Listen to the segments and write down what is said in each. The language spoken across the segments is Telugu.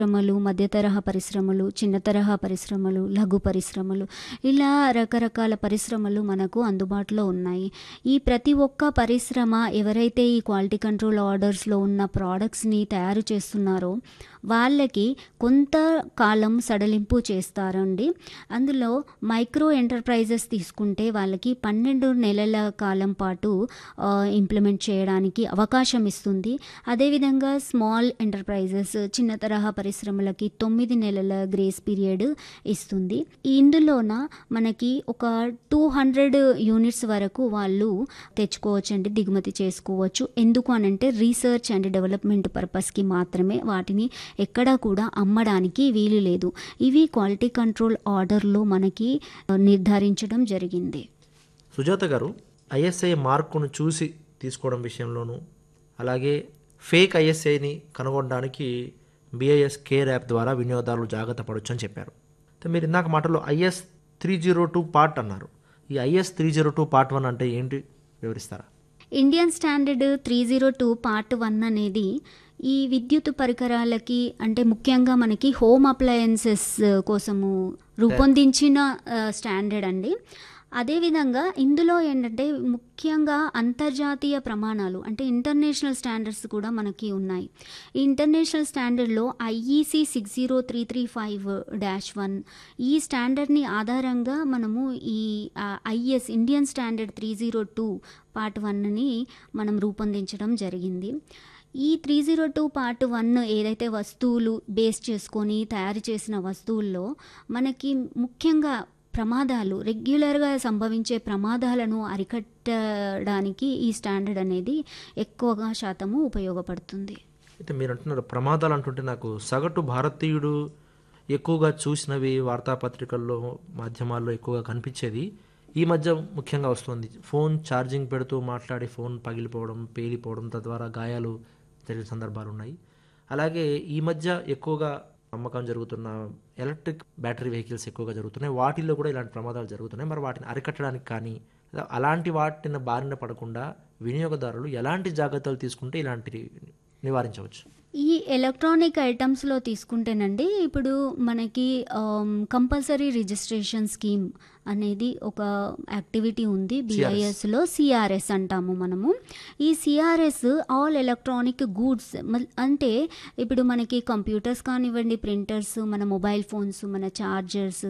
పరిశ్రమలు మధ్య తరహా పరిశ్రమలు చిన్న తరహా పరిశ్రమలు లఘు పరిశ్రమలు ఇలా రకరకాల పరిశ్రమలు మనకు అందుబాటులో ఉన్నాయి ఈ ప్రతి ఒక్క పరిశ్రమ ఎవరైతే ఈ క్వాలిటీ కంట్రోల్ ఆర్డర్స్లో ఉన్న ప్రోడక్ట్స్ని తయారు చేస్తున్నారో వాళ్ళకి కొంత కాలం సడలింపు చేస్తారండి అందులో మైక్రో ఎంటర్ప్రైజెస్ తీసుకుంటే వాళ్ళకి పన్నెండు నెలల కాలం పాటు ఇంప్లిమెంట్ చేయడానికి అవకాశం ఇస్తుంది అదేవిధంగా స్మాల్ ఎంటర్ప్రైజెస్ చిన్న తరహా పరిశ్రమలకి తొమ్మిది నెలల గ్రేస్ పీరియడ్ ఇస్తుంది ఇందులోన మనకి ఒక టూ హండ్రెడ్ యూనిట్స్ వరకు వాళ్ళు తెచ్చుకోవచ్చండి దిగుమతి చేసుకోవచ్చు ఎందుకు అనంటే రీసెర్చ్ అండ్ డెవలప్మెంట్ పర్పస్కి మాత్రమే వాటిని ఎక్కడా కూడా అమ్మడానికి వీలు లేదు ఇవి క్వాలిటీ కంట్రోల్ ఆర్డర్లో మనకి నిర్ధారించడం జరిగింది సుజాత గారు ఐఎస్ఐ మార్కును చూసి తీసుకోవడం విషయంలోనూ అలాగే ఫేక్ ఐఎస్ఐని కనుగొనడానికి బిఐఎస్ కేర్ యాప్ ద్వారా వినియోగదారులు జాగ్రత్త పడవచ్చు అని చెప్పారు అయితే మీరు ఇందాక మాటలో IS three zero two part అన్నారు ఈ IS three zero two part one అంటే ఏంటి వివరిస్తారా Indian standard three zero two part one అనేది ఈ విద్యుత్ పరికరాలకి అంటే ముఖ్యంగా మనకి హోమ్ అప్లయన్సెస్ కోసము రూపొందించిన స్టాండర్డ్ అండి అదేవిధంగా ఇందులో ఏంటంటే ముఖ్యంగా అంతర్జాతీయ ప్రమాణాలు అంటే ఇంటర్నేషనల్ స్టాండర్డ్స్ కూడా మనకి ఉన్నాయి ఈ ఇంటర్నేషనల్ స్టాండర్డ్లో IEC six zero three three five dash one ఈ స్టాండర్డ్ని ఆధారంగా మనము ఈ IS Indian standard three zero two part వన్ని మనం రూపొందించడం జరిగింది ఈ three zero two part one ఏదైతే వస్తువులు బేస్ చేసుకొని తయారు చేసిన వస్తువుల్లో మనకి ముఖ్యంగా ప్రమాదాలు రెగ్యులర్గా సంభవించే ప్రమాదాలను అరికట్టడానికి ఈ స్టాండర్డ్ అనేది ఎక్కువగా శాతము ఉపయోగపడుతుంది అయితే మీరు అంటున్నారు ప్రమాదాలు అంటుంటే నాకు సగటు భారతీయుడు ఎక్కువగా చూసినవి వార్తాపత్రికల్లో మాధ్యమాల్లో ఎక్కువగా కనిపించేది ఈ మధ్య ముఖ్యంగా వస్తుంది ఫోన్ ఛార్జింగ్ పెడుతూ మాట్లాడి ఫోన్ పగిలిపోవడం పేలిపోవడం తద్వారా గాయాలు జరిగిన సందర్భాలు ఉన్నాయి అలాగే ఈ మధ్య ఎక్కువగా అమ్మకం జరుగుతున్న ఎలక్ట్రిక్ బ్యాటరీ వెహికల్స్ ఎక్కువగా జరుగుతున్నాయి వాటిల్లో కూడా ఇలాంటి ప్రమాదాలు జరుగుతున్నాయి మరి వాటిని అరికట్టడానికి కానీ అలాంటి వాటిని బారిన పడకుండా వినియోగదారులు ఎలాంటి జాగ్రత్తలు తీసుకుంటే ఇలాంటి నివారించవచ్చు ఈ ఎలక్ట్రానిక్ ఐటమ్స్లో తీసుకుంటేనండి ఇప్పుడు మనకి కంపల్సరీ రిజిస్ట్రేషన్ స్కీమ్ అనేది ఒక యాక్టివిటీ ఉంది బిఐఎస్లో సిఆర్ఎస్ అంటాము మనము ఈ సిఆర్ఎస్ ఆల్ ఎలక్ట్రానిక్ గూడ్స్ అంటే ఇప్పుడు మనకి కంప్యూటర్స్ కానివ్వండి ప్రింటర్స్ మన మొబైల్ ఫోన్స్ మన ఛార్జర్స్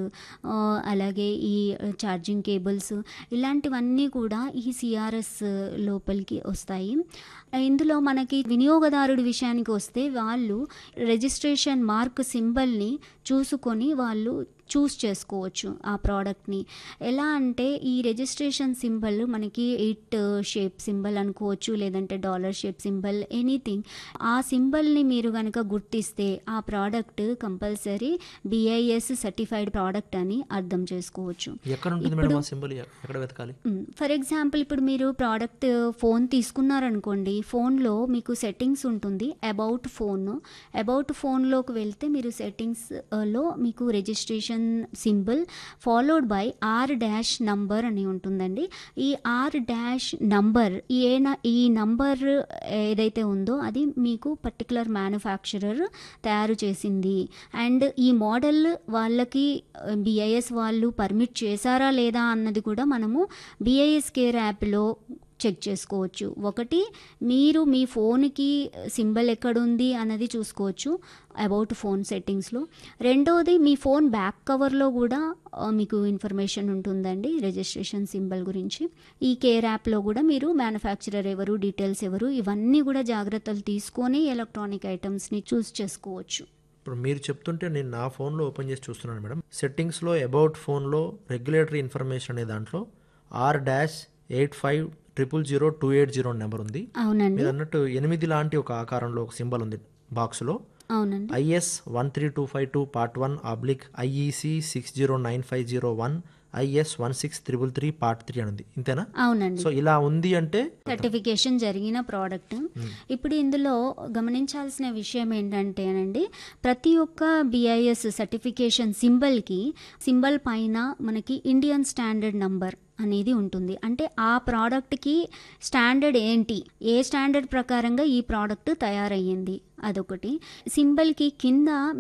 అలాగే ఈ ఛార్జింగ్ కేబుల్స్ ఇలాంటివన్నీ కూడా ఈ సిఆర్ఎస్ లోపలికి వస్తాయి ఇందులో మనకి వినియోగదారుడి విషయానికి వస్తే వాళ్ళు రిజిస్ట్రేషన్ మార్క్ సింబల్ని చూసుకొని వాళ్ళు చూస్ చేసుకోవచ్చు ఆ ప్రోడక్ట్ని ఎలా అంటే ఈ రిజిస్ట్రేషన్ సింబల్ మనకి ఎయిట్ షేప్ సింబల్ అనుకోవచ్చు లేదంటే డాలర్ షేప్ సింబల్ ఎనీథింగ్ ఆ సింబల్ని మీరు కనుక గుర్తిస్తే ఆ product compulsory BIS certified product అని అర్థం చేసుకోవచ్చు ఎక్కడ ఉంటుంది మేడం ఆ సింబల్ ఎక్కడ వెతకాలి ఫర్ ఎగ్జాంపుల్ ఇప్పుడు మీరు ప్రోడక్ట్ ఫోన్ తీసుకున్నారనుకోండి ఫోన్లో మీకు సెట్టింగ్స్ ఉంటుంది అబౌట్ ఫోన్ అబౌట్ ఫోన్లోకి వెళ్తే మీరు సెట్టింగ్స్లో మీకు registration symbol followed by R dash number అని ఉంటుందండి ఈ ఆర్ డాష్ నంబర్ ఏ ఈ నంబర్ ఏదైతే ఉందో అది మీకు పర్టికులర్ మ్యానుఫ్యాక్చరర్ తయారు చేసింది అండ్ ఈ మోడల్ వాళ్ళకి బిఐఎస్ వాళ్ళు పర్మిట్ చేశారా లేదా అన్నది కూడా మనము బిఐఎస్ కేర్ యాప్లో చెక్ చేసుకోవచ్చు ఒకటి మీరు మీ ఫోన్కి సింబల్ ఎక్కడుంది అన్నది చూసుకోవచ్చు అబౌట్ ఫోన్ సెట్టింగ్స్లో రెండోది మీ ఫోన్ బ్యాక్ కవర్లో కూడా మీకు ఇన్ఫర్మేషన్ ఉంటుందండి రిజిస్ట్రేషన్ సింబల్ గురించి ఈ కేర్ యాప్లో కూడా మీరు మ్యానుఫ్యాక్చరర్ ఎవరు డీటెయిల్స్ ఎవరు ఇవన్నీ కూడా జాగ్రత్తలు తీసుకొని ఎలక్ట్రానిక్ ఐటమ్స్ని చూస్ చేసుకోవచ్చు ఇప్పుడు మీరు చెప్తుంటే నేను నా ఫోన్లో ఓపెన్ చేసి చూస్తున్నాను మేడం సెట్టింగ్స్లో అబౌట్ ఫోన్లో రెగ్యులేటరీ ఇన్ఫర్మేషన్ అనే దాంట్లో R dash eight five triple zero two eight zero number ఉంది అవునండి మీరు అన్నట్టు ఎనిమిది లాంటి ఒక ఆకారంలో ఒక సింబల్ ఉంది బాక్స్లో అవునండి IS one three two five two part one oblique IEC six zero nine five zero one IS one six triple three part three అని ఉంది ఇంతేనా అవునండి సో ఇలా ఉంది అంటే సర్టిఫికేషన్ జరిగిన ప్రోడక్ట్ ఇప్పుడు ఇందులో గమనించాల్సిన విషయం ఏంటంటేనండి ప్రతి ఒక్క బిఐఎస్ సర్టిఫికేషన్ సింబల్కి సింబల్ పైన మనకి ఇండియన్ స్టాండర్డ్ నంబర్ అనేది ఉంటుంది అంటే ఆ ప్రోడక్ట్కి స్టాండర్డ్ ఏంటి ఏ స్టాండర్డ్ ప్రకారంగా ఈ ప్రోడక్ట్ తయారయ్యింది అదొకటి సింబల్కి కింద